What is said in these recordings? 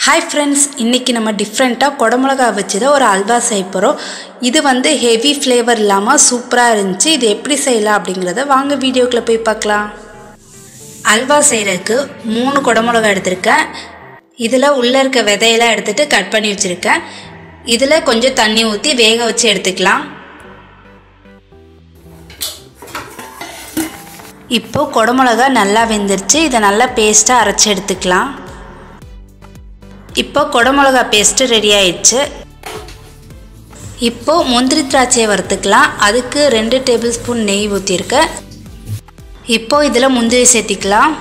hi friends இன்றைக்கி நம்ம டிஃப்ரெண்ட்டாக குடமிளகா வச்சு தான் ஒரு அல்வா செய்ய போகிறோம் இது வந்து ஹெவி ஃப்ளேவர் இல்லாமல் சூப்பராக இருந்துச்சு இது எப்படி செய்யலாம் அப்படிங்கிறத வாங்க வீடியோக்குள்ளே போய் பார்க்கலாம் அல்வா செய்கிறதுக்கு மூணு குடமிளகா எடுத்திருக்கேன் இதில் உள்ளே இருக்க விதையெல்லாம் எடுத்துகிட்டு கட் பண்ணி வச்சுருக்கேன் இதில் கொஞ்சம் தண்ணி ஊற்றி வேக வச்சு எடுத்துக்கலாம் இப்போது குடமிளகா நல்லா வெந்துருச்சு இதை நல்லா பேஸ்ட்டாக அரைச்சி எடுத்துக்கலாம் இப்போ குடமிளகா பேஸ்ட்டு ரெடி ஆயிடுச்சு இப்போது முந்திரி திராட்சையை வறுத்துக்கலாம் அதுக்கு ரெண்டு டேபிள் ஸ்பூன் நெய் ஊற்றிருக்கேன் இப்போது இதில் முந்திரி சேர்த்திக்கலாம்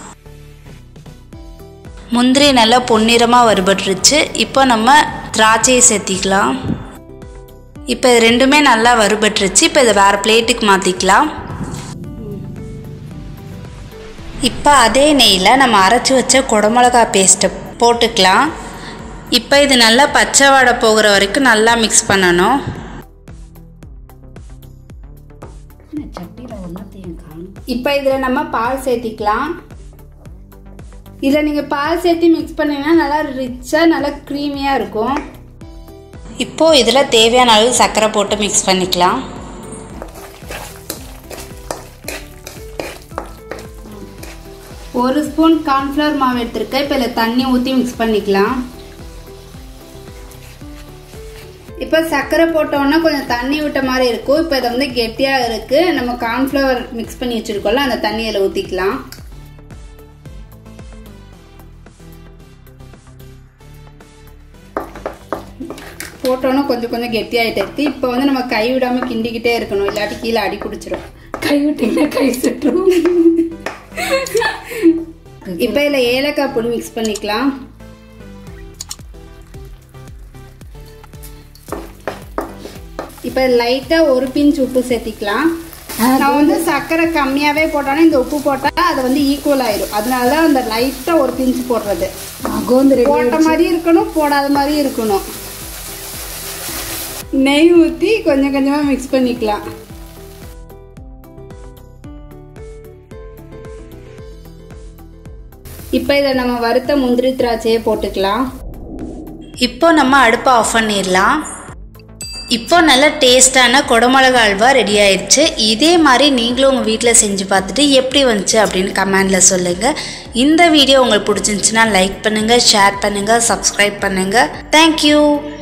முந்திரி நல்லா பொன்னிறமாக வறுபட்டுருச்சு இப்போ நம்ம திராட்சையை சேர்த்திக்கலாம் இப்போ இது ரெண்டுமே நல்லா வறுபட்டுருச்சு இப்போ இதை வேறு பிளேட்டுக்கு மாற்றிக்கலாம் இப்போ அதே நெய்யில் நம்ம அரைச்சி வச்ச குடமிளகா பேஸ்ட்டை போட்டுக்கலாம் இப்போ இது நல்லா பச்சை வாடை போகிற வரைக்கும் நல்லா மிக்ஸ் பண்ணணும் இப்போ இதில் நம்ம பால் சேர்த்திக்கலாம் இதில் நீங்கள் பால் சேர்த்து மிக்ஸ் பண்ணிங்கன்னா நல்லா ரிச்சாக நல்லா க்ரீமியாக இருக்கும் இப்போது இதில் தேவையான அளவு சர்க்கரை போட்டு மிக்ஸ் பண்ணிக்கலாம் ஒரு ஸ்பூன் கார்ன்ஃப்ளவர் மாவு எடுத்திருக்கேன் இப்போ இதில் தண்ணி ஊற்றி மிக்ஸ் பண்ணிக்கலாம் இப்போ சர்க்கரை போட்டோன்னா கொஞ்சம் தண்ணி விட்ட மாதிரி இருக்கும் இப்போ இதை வந்து கெட்டியாக இருக்குது நம்ம கார்ன்ஃப்ளவர் மிக்ஸ் பண்ணி வச்சுருக்கோம்ல அந்த தண்ணி இதில் ஊற்றிக்கலாம் போட்டோன்னா கொஞ்சம் கொஞ்சம் கெட்டியாகிட்டு இருக்கு இப்போ வந்து நம்ம கை விடாமல் கிண்டிக்கிட்டே இருக்கணும் இல்லாட்டி கீழே அடி பிடிச்சிரும் கை விட்டீங்கன்னா கை சுற்றும் இப்போ இதில் ஏலக்காய் பொடி மிக்ஸ் பண்ணிக்கலாம் இப்போ லைட்டாக ஒரு பிஞ்ச் உப்பு சேர்த்திக்கலாம் நான் வந்து சர்க்கரை கம்மியாகவே போட்டோன்னா இந்த உப்பு போட்டால் அது வந்து ஈக்குவல் ஆயிடும் அதனால தான் அந்த லைட்டாக ஒரு பிஞ்ச் போடுறது கோந்து ரெடி போட்ட மாதிரி இருக்கணும் போடாத மாதிரி இருக்கணும் நெய் ஊற்றி கொஞ்சம் கொஞ்சமாக மிக்ஸ் பண்ணிக்கலாம் இப்போ இதை நம்ம வறுத்த முந்திரி திராட்சையை போட்டுக்கலாம் இப்போ நம்ம அடுப்பை ஆஃப் பண்ணிடலாம் இப்போ நல்ல டேஸ்டான குடமிளகா அல்வா ரெடி ஆயிடுச்சு இதே மாதிரி நீங்களும் உங்கள் வீட்டில் செஞ்சு பார்த்துட்டு எப்படி வந்துச்சு அப்படின்னு கமெண்டில் சொல்லுங்கள் இந்த வீடியோ உங்களுக்கு பிடிச்சிருந்துச்சுன்னா லைக் பண்ணுங்கள் ஷேர் பண்ணுங்கள் சப்ஸ்கிரைப் பண்ணுங்கள் தேங்க்யூ